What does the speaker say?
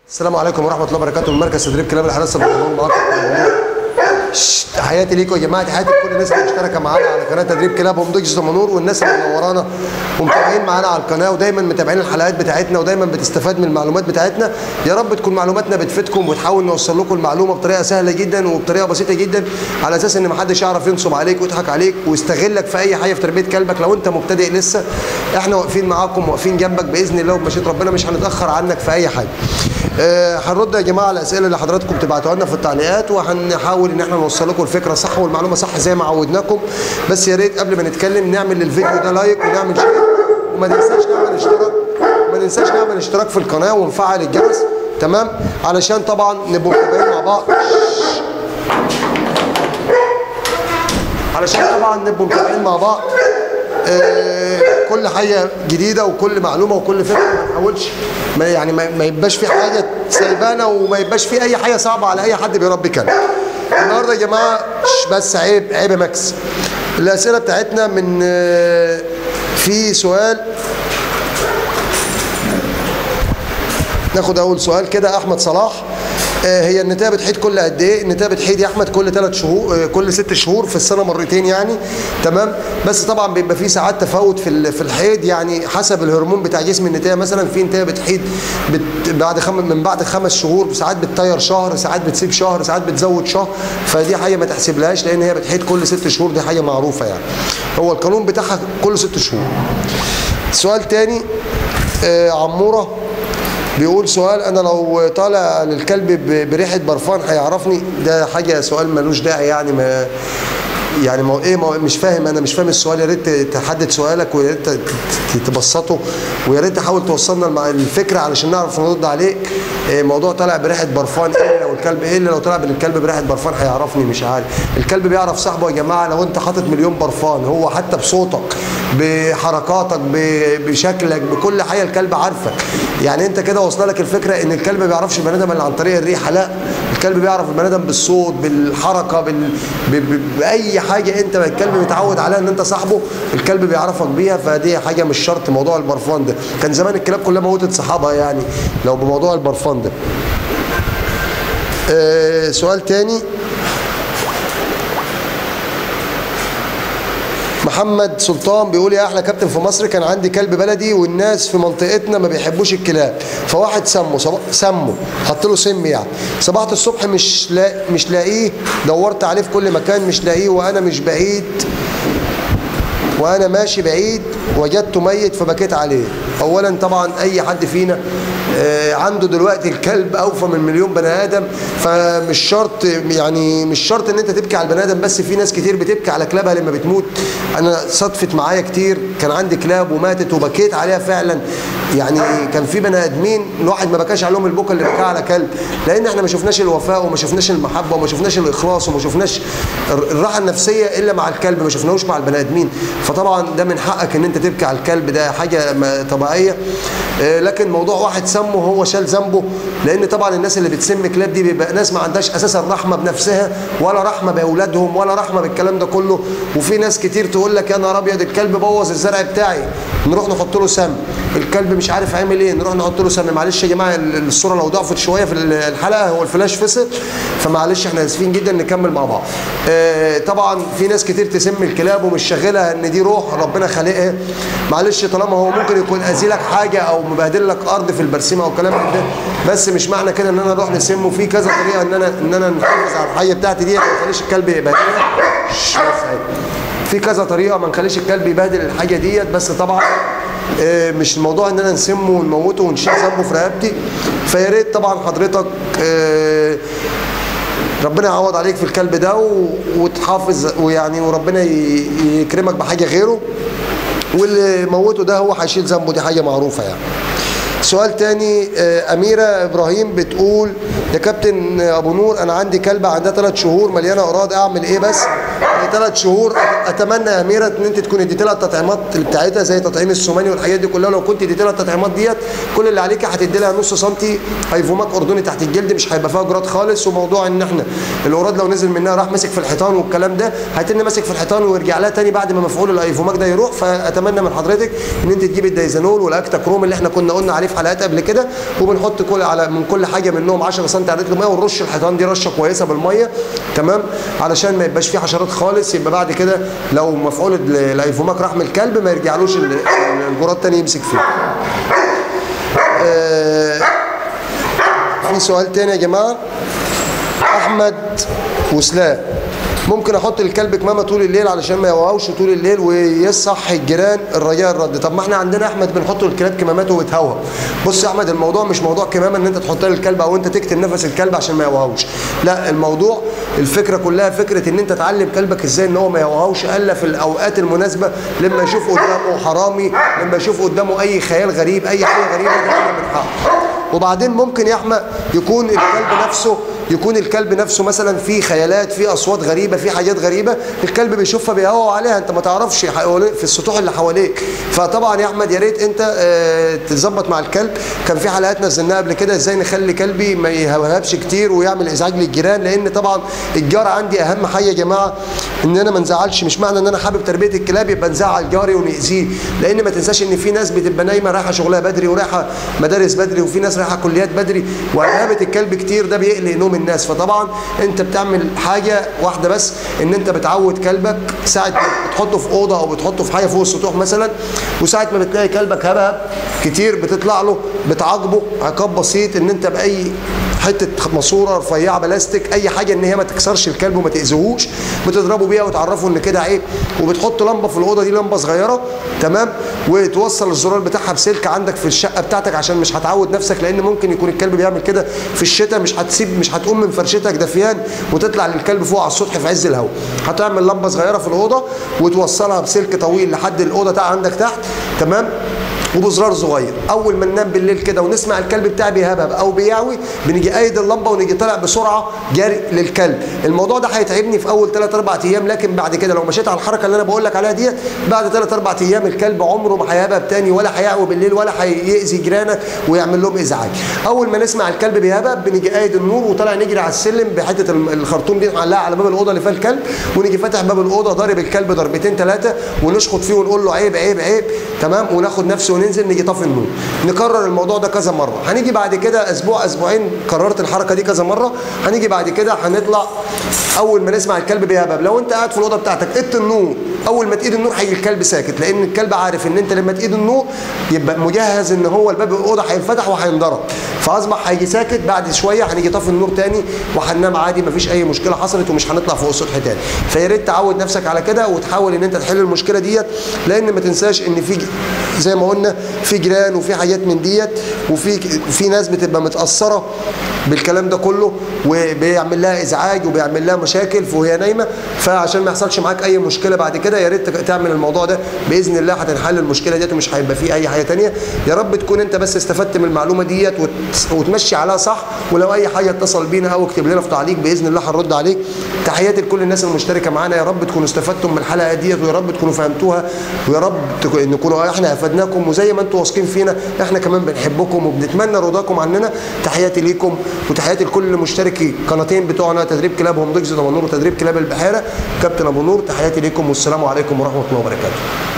السلام عليكم ورحمه الله وبركاته من مركز تدريب كلاب الحراسه بالقانون معاكم شت، تحياتي ليكم يا جماعه تحياتي لكل الناس اللي مشتركه معانا على قناه تدريب كلاب ومضيق منور والناس اللي منورانا ومتابعين معانا على القناه ودايما متابعين الحلقات بتاعتنا ودايما بتستفاد من المعلومات بتاعتنا يا رب تكون معلوماتنا بتفيدكم وتحاول نوصل لكم المعلومه بطريقه سهله جدا وبطريقه بسيطه جدا على اساس ان محدش يعرف ينصب عليك ويضحك عليك ويستغلك في اي حاجه في تربيه كلبك لو انت مبتدئ لسه احنا واقفين معاكم واقفين جنبك باذن الله وبمشيئه ربنا مش هنتاخر عنك في اي حاجه آه، هنرد يا جماعه على الاسئله اللي حضراتكم بتبعتوها لنا في التعليقات وهنحاول ان احنا نوصل لكم الفكره صح والمعلومه صح زي ما عودناكم بس يا ريت قبل ما نتكلم نعمل للفيديو ده لايك ونعمل شير وما ننساش نعمل اشتراك وما ننساش نعمل اشتراك في القناه ونفعل الجرس تمام علشان طبعا نبقوا متابعين مع بعض علشان طبعا نبقوا متابعين مع بعض آه، كل حاجه جديده وكل معلومه وكل فكره ما نحاولش ما يعني ما ما يبقاش في حاجه سايبانا وما يبقاش في اي حاجه صعبه على اي حد بيربي كلب النهارده يا جماعه ش- بس عيب عيب يا ماكس الاسئله بتاعتنا من آه، في سؤال ناخد اول سؤال كده احمد صلاح آه، هي النتايه بتحيد كل قد ايه؟ النتايه بتحيد يا احمد كل ثلاث شهور آه، كل ست شهور في السنه مرتين يعني تمام بس طبعا بيبقى في ساعات تفاوت في ال- في الحيض يعني حسب الهرمون بتاع جسم النتايه مثلا في نتايه بتحيد بت بعد خم من بعد خمس شهور ساعات بتطير شهر ساعات بتسيب شهر ساعات بتزود شهر فدي حاجه ما تحسبلهاش لان هي بتحيد كل ست شهور دي حاجه معروفه يعني هو القانون بتاعها كل ست شهور سؤال تاني آه، عموره بيقول سؤال انا لو طالع للكلب ب- بريحه برفان هيعرفني ده حاجه سؤال ملوش داعي يعني ما يعني ما ايه ما مش فاهم انا مش فاهم السؤال يا ريت تحدد سؤالك ويا ريت ت- ت- تبسطه ويا ريت تحاول توصلنا مع الفكره علشان نعرف نرد عليك إيه موضوع طالع بريحه برفان ايه لو الكلب ايه اللي لو طلع بالكلب بريحه برفان هيعرفني مش عارف الكلب بيعرف صاحبه يا جماعه لو انت حاطط مليون برفان هو حتى بصوتك بحركاتك ب- بشكلك بكل حاجه الكلب عارفك يعني انت كده واصله لك الفكره ان الكلب ما بيعرفش البني ادم الا عن طريق الريحه لا الكلب بيعرف البني ادم بالصوت بالحركه بال... ب... ب... باي حاجه انت الكلب متعود عليها ان انت صاحبه الكلب بيعرفك بيها فدي حاجه مش شرط موضوع البرفان ده كان زمان الكلاب كلها موتت صحابها يعني لو بموضوع البرفان ده آه سؤال تاني محمد سلطان بيقول يا احلى كابتن في مصر كان عندي كلب بلدي والناس في منطقتنا ما بيحبوش الكلاب فواحد سمه صب... سمه حط له سم يعني صباحة الصبح مش لا... مش لاقيه دورت عليه في كل مكان مش لاقيه وانا مش بعيد وانا ماشي بعيد وجدته ميت فبكيت عليه اولا طبعا اي حد فينا آه، عنده دلوقتي الكلب اوفى من مليون بني ادم فمش شرط يعني مش شرط ان انت تبكي على البني ادم بس في ناس كتير بتبكي على كلابها لما بتموت انا صدفت معايا كتير كان عندي كلاب وماتت وبكيت عليها فعلا يعني كان في بني ادمين الواحد ما بكاش عليهم البكا اللي بكاه على كلب لان احنا ما شفناش الوفاء وما شفناش المحبه وما شفناش الاخلاص وما شفناش الراحه النفسيه الا مع الكلب ما شفناهوش مع البني ادمين فطبعا ده من حقك ان انت تبكي على الكلب ده حاجه ما- طبيعيه آه، لكن موضوع واحد سمه هو شال ذنبه لان طبعا الناس اللي بتسم كلاب دي بيبقى ناس ما عندهاش اساسا رحمه بنفسها ولا رحمه باولادهم ولا رحمه بالكلام ده كله وفي ناس كتير تقول لك يا نهار ابيض الكلب بوظ الزرع بتاعي نروح نحط له سم الكلب مش عارف عامل ايه نروح نحط له سم معلش يا جماعه ال- الصوره لو ضعفت شويه في ال- الحلقه هو الفلاش فصل فمعلش احنا اسفين جدا نكمل مع بعض آه، طبعا في ناس كتير تسم الكلاب ومش شاغلها ان دي روح ربنا خالقها معلش طالما هو ممكن يكون اذيلك حاجه او مبهدل لك ارض في البرسيمه او كلام من ده بس مش معنى كده ان انا اروح نسمه في كذا طريقه ان انا ان انا نحافظ على الحيه بتاعتي ديت ما نخليش الكلب يبهدلها شش، بس عيب. في كذا طريقه ما نخليش الكلب يبهدل الحاجه ديت بس طبعا آه، مش الموضوع ان انا نسمه ونموته ونشيل ذنبه في رقبتي فيا ريت طبعا حضرتك آه، ربنا يعوض عليك في الكلب ده و... وتحافظ ويعني وربنا ي... يكرمك بحاجه غيره واللي موته ده هو هيشيل ذنبه دي حاجه معروفه يعني سؤال تاني آه، أميرة إبراهيم بتقول يا كابتن أبو نور أنا عندي كلبة عندها ثلاث شهور مليانة أراض أعمل إيه بس ثلاث شهور فاتمنى يا اميره ان انت تكون اديت لها التطعيمات بتاعتها زي تطعيم السوماني والحاجات دي كلها لو كنت اديت لها التطعيمات ديت كل اللي عليك هتدي لها نص سنتي ايفوماك اردني تحت الجلد مش هيبقى فيها جراد خالص وموضوع ان احنا الاوراد لو نزل منها راح مسك في الحيطان والكلام ده هيتن ماسك في الحيطان ويرجع لها تاني بعد ما مفعول الايفوماك ده يروح فاتمنى من حضرتك ان انت تجيب الدايزانول والاكتا كروم اللي احنا كنا قلنا عليه في حلقات قبل كده وبنحط كل على من كل حاجه منهم 10 سم على لتر ميه ونرش الحيطان دي رشه كويسه بالميه تمام علشان ما يبقاش فيه حشرات خالص يبقى بعد كده لو مفعول الايفوماك راح من الكلب ما يرجعلوش ال- الجراد تاني يمسك فيه آه، في سؤال تاني يا جماعه احمد وسلام ممكن احط الكلب كمامه طول الليل علشان ما يوهوش طول الليل ويصحي الجيران الرجاء الرد طب ما احنا عندنا احمد بنحط الكلاب كمامات وبتهوى بص يا احمد الموضوع مش موضوع كمامه ان انت تحط للكلب او انت تكتم نفس الكلب عشان ما يوهوش لا الموضوع الفكره كلها فكره ان انت تعلم كلبك ازاي ان هو ما يوهوش الا في الاوقات المناسبه لما يشوف قدامه حرامي لما يشوف قدامه اي خيال غريب اي حاجه غريبه ده كده من حقه وبعدين ممكن يا احمد يكون الكلب نفسه يكون الكلب نفسه مثلا في خيالات في اصوات غريبه في حاجات غريبه الكلب بيشوفها بيهوى عليها انت ما تعرفش حوالي- في السطوح اللي حواليك فطبعا يا احمد يا ريت انت آه، تظبط مع الكلب كان في حلقات نزلناها قبل كده ازاي نخلي كلبي ما يهوهبش كتير ويعمل ازعاج للجيران لان طبعا الجار عندي اهم حاجه يا جماعه ان انا ما نزعلش مش معنى ان انا حابب تربيه الكلاب يبقى نزعل جاري ونأذيه لان ما تنساش ان في ناس بتبقى نايمه رايحه شغلها بدري ورايحه مدارس بدري وفي ناس رايحه كليات بدري وغيابه الكلب كتير ده بيقلق نوم الناس فطبعا انت بتعمل حاجه واحده بس ان انت بتعود كلبك ساعه ما بتحطه في اوضه او بتحطه في حاجه فوق السطوح مثلا وساعه ما بتلاقي كلبك هبهب كتير بتطلع له بتعاقبه عقاب بسيط ان انت باي حته ماسوره رفيعه بلاستيك اي حاجه ان هي ما تكسرش الكلب وما تاذيهوش بتضربه بيها وتعرفه ان كده عيب وبتحط لمبه في الاوضه دي لمبه صغيره تمام وتوصل الزرار بتاعها بسلك عندك في الشقه بتاعتك عشان مش هتعود نفسك لان ممكن يكون الكلب بيعمل كده في الشتاء مش هتسيب مش هتقوم من فرشتك دفيان وتطلع للكلب فوق على السطح في عز الهواء هتعمل لمبه صغيره في الاوضه وتوصلها بسلك طويل لحد الاوضه بتاع عندك تحت تمام وبزرار صغير اول ما ننام بالليل كده ونسمع الكلب بتاعي بيهبهب او بيعوي بنيجي قايد اللمبه ونيجي طالع بسرعه جاري للكلب الموضوع ده هيتعبني في اول 3 4 ايام لكن بعد كده لو مشيت على الحركه اللي انا بقول لك عليها ديت بعد 3 4 ايام الكلب عمره ما هيهبهب تاني ولا هيعوي بالليل ولا هيأذي جيرانك ويعمل لهم ازعاج اول ما نسمع الكلب بيهبهب بنيجي قايد النور وطالع نجري على السلم بحته الخرطوم دي معلقه على باب الاوضه اللي فيها الكلب ونيجي فاتح باب الاوضه ضارب الكلب ضربتين ثلاثه ونشخط فيه ونقول له عيب عيب عيب تمام وناخد نفسه وننزل نيجي طافي النور نكرر الموضوع ده كذا مره هنيجي بعد كده اسبوع اسبوعين كررت الحركه دي كذا مره هنيجي بعد كده هنطلع اول ما نسمع الكلب بيهبب لو انت قاعد في الاوضه بتاعتك قدت النور اول ما تقيد النور هيجي الكلب ساكت لان الكلب عارف ان انت لما تقيد النور يبقى مجهز ان هو الباب الاوضه هينفتح وهينضرب فاصبح هيجي ساكت بعد شويه هنيجي طافي النور تاني وهننام عادي مفيش اي مشكله حصلت ومش هنطلع فوق السطح تاني فيا ريت تعود نفسك على كده وتحاول ان انت تحل المشكله ديت لان ما تنساش ان في زي ما قلنا في جيران وفي حاجات من ديت وفي في ناس بتبقى متاثره بالكلام ده كله وبيعمل لها ازعاج وبيعمل لها مشاكل وهي نايمه فعشان ما يحصلش معاك اي مشكله بعد كده يا ريت تعمل الموضوع ده باذن الله هتنحل المشكله ديت ومش هيبقى فيه اي حاجه تانية يا رب تكون انت بس استفدت من المعلومه ديت وت- وتمشي عليها صح ولو اي حاجه اتصل بينا او اكتب لنا في تعليق باذن الله هنرد عليك تحياتي لكل الناس المشتركه معانا يا رب تكونوا استفدتم من الحلقه ديت ويا رب تكونوا فهمتوها ويا رب تك- نكونوا احنا افدناكم وزي ما انتم واثقين فينا احنا كمان بنحبكم وبنتمنى رضاكم عننا تحياتي ليكم وتحياتي لكل مشتركي قناتين بتوعنا تدريب كلاب هم ضيق ابو نور وتدريب كلاب البحيره كابتن ابو نور تحياتي ليكم والسلام عليكم ورحمه الله وبركاته